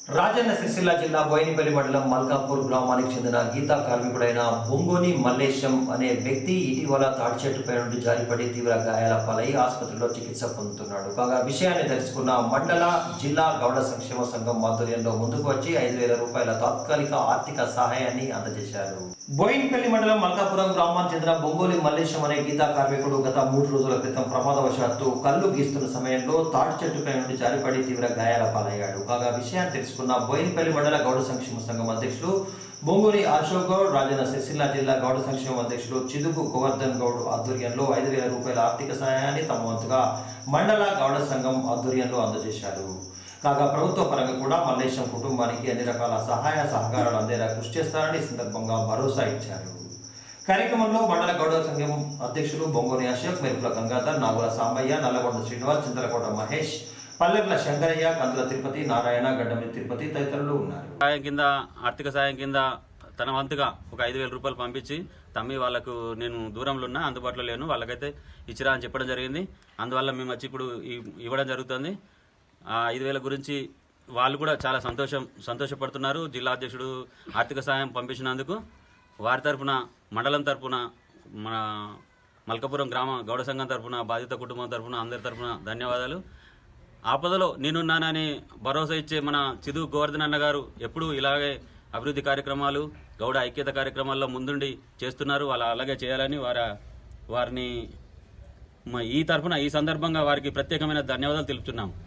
రాజన్న సిరిసిల్ల జిల్లా బోయినపల్లి మండలం మల్కాపూర్ గ్రామానికి చెందిన గీతా కార్మికుడైన బొంగోని మల్లేశం అనే వ్యక్తి ఇటీవల తాటి చెట్టుపై నుండి జారిపడి తీవ్ర గాయాల పాలై ఆసుపత్రిలో చికిత్స పొందుతున్నాడు కాగా విషయాన్ని తెలుసుకున్న మండల జిల్లా గౌడ సంక్షేమ సంఘం ఆధ్వర్యంలో ముందుకు వచ్చి ఐదు వేల రూపాయల తాత్కాలిక ఆర్థిక సహాయాన్ని అందజేశారు బోయినపల్లి మండలం మల్కాపురం గ్రామానికి చెందిన బొంగోలి మల్లేశం అనే గీతా కార్మికుడు గత మూడు రోజుల క్రితం ప్రమాదవశాత్తు కళ్ళు గీస్తున్న సమయంలో తాటి చెట్టుపై నుండి జారిపడి తీవ్ర గాయాల పాలయ్యాడు కాగా విషయాన్ని తెలుసుకున్న బోయినపల్లి మండల గౌడ సంక్షేమ సంఘం అధ్యక్షులు బొంగోలి అశోక్ గౌడ్ రాజన్న సిరిసిల్ల జిల్లా గౌడ సంక్షేమ అధ్యక్షులు చిదుకు గోవర్ధన్ గౌడ్ ఆధ్వర్యంలో ఐదు వేల రూపాయల ఆర్థిక సహాయాన్ని తమ వంతుగా మండల గౌడ సంఘం ఆధ్వర్యంలో అందజేశారు కాగా ప్రభుత్వ పరంగా కూడా మల్లేశం కుటుంబానికి అన్ని రకాల సహాయ సహకారాలు అందేలా కృషి చేస్తారని ఈ సందర్భంగా భరోసా ఇచ్చారు కార్యక్రమంలో మండల గౌడ సంఘం అధ్యక్షులు బొంగోని అశోక్ మెరుపుల గంగాధర్ నాగుల సాంబయ్య నల్లగొండ శ్రీనివాస్ చింతలకోట మహేష్ పల్లెర్ల శంకరయ్య కందుల తిరుపతి నారాయణ గడ్డమి తిరుపతి తదితరులు ఉన్నారు సాయం కింద ఆర్థిక సాయం కింద తన వంతుగా ఒక ఐదు వేల రూపాయలు పంపించి తమ్మి వాళ్ళకు నేను దూరంలో ఉన్నా అందుబాటులో లేను వాళ్ళకైతే ఇచ్చిరా అని చెప్పడం జరిగింది అందువల్ల మేము వచ్చి ఇప్పుడు ఇ- ఇవ్వడం జరుగుతుంది ఆ ఐదు వేల గురించి వాళ్ళు కూడా చాలా సంతోషం సంతోషపడుతున్నారు జిల్లా అధ్యక్షుడు ఆర్థిక సాయం పంపించినందుకు వారి తరఫున మండలం తరఫున మన మల్కపురం గ్రామ గౌడ సంఘం తరఫున బాధిత కుటుంబం తరఫున అందరి తరఫున ధన్యవాదాలు ఆపదలో నేనున్నానని భరోసా ఇచ్చే మన చిదు గోవర్ధన్ అన్న గారు ఎప్పుడూ ఇలాగే అభివృద్ధి కార్యక్రమాలు గౌడ ఐక్యత కార్యక్రమాల్లో ముందుండి చేస్తున్నారు వాళ్ళు అలాగే చేయాలని వారి వారిని మ- ఈ తరఫున ఈ సందర్భంగా వారికి ప్రత్యేకమైన ధన్యవాదాలు తెలుపుతున్నాం